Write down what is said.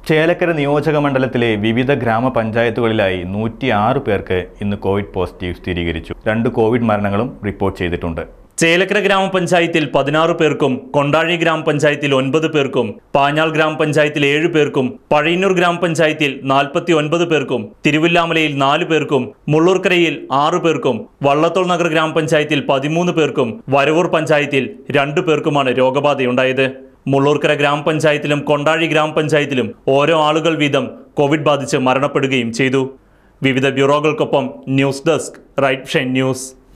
ചേലക്കര നിയോജക മണ്ഡലത്തിലെ വിവിധ ഗ്രാമപഞ്ചായത്തുകളിലായി നൂറ്റിയാറ് പേർക്ക് ഇന്ന് കോവിഡ് പോസിറ്റീവ് സ്ഥിരീകരിച്ചു രണ്ട് കോവിഡ് മരണങ്ങളും റിപ്പോർട്ട് ചെയ്തിട്ടുണ്ട് ചേലക്കര ഗ്രാമപഞ്ചായത്തിൽ പതിനാറ് പേർക്കും കൊണ്ടാഴി ഗ്രാമപഞ്ചായത്തിൽ ഒൻപത് പേർക്കും പാഞ്ഞാൾ ഗ്രാമപഞ്ചായത്തിൽ ഏഴ് പേർക്കും പഴയന്നൂർ ഗ്രാമപഞ്ചായത്തിൽ നാൽപ്പത്തി ഒൻപത് പേർക്കും തിരുവല്ലാമലയിൽ നാല് പേർക്കും മുള്ളൂർക്കരയിൽ ആറ് പേർക്കും വള്ളത്തോൾ നഗർ ഗ്രാമപഞ്ചായത്തിൽ പതിമൂന്ന് പേർക്കും വരവൂർ പഞ്ചായത്തിൽ രണ്ടു പേർക്കുമാണ് രോഗബാധയുണ്ടായത് മുള്ളൂർക്കര ഗ്രാമപഞ്ചായത്തിലും കൊണ്ടാഴി ഗ്രാമപഞ്ചായത്തിലും ഓരോ ആളുകൾ വീതം കോവിഡ് ബാധിച്ച് മരണപ്പെടുകയും ചെയ്തു വിവിധ ബ്യൂറോകൾക്കൊപ്പം news desk right shine news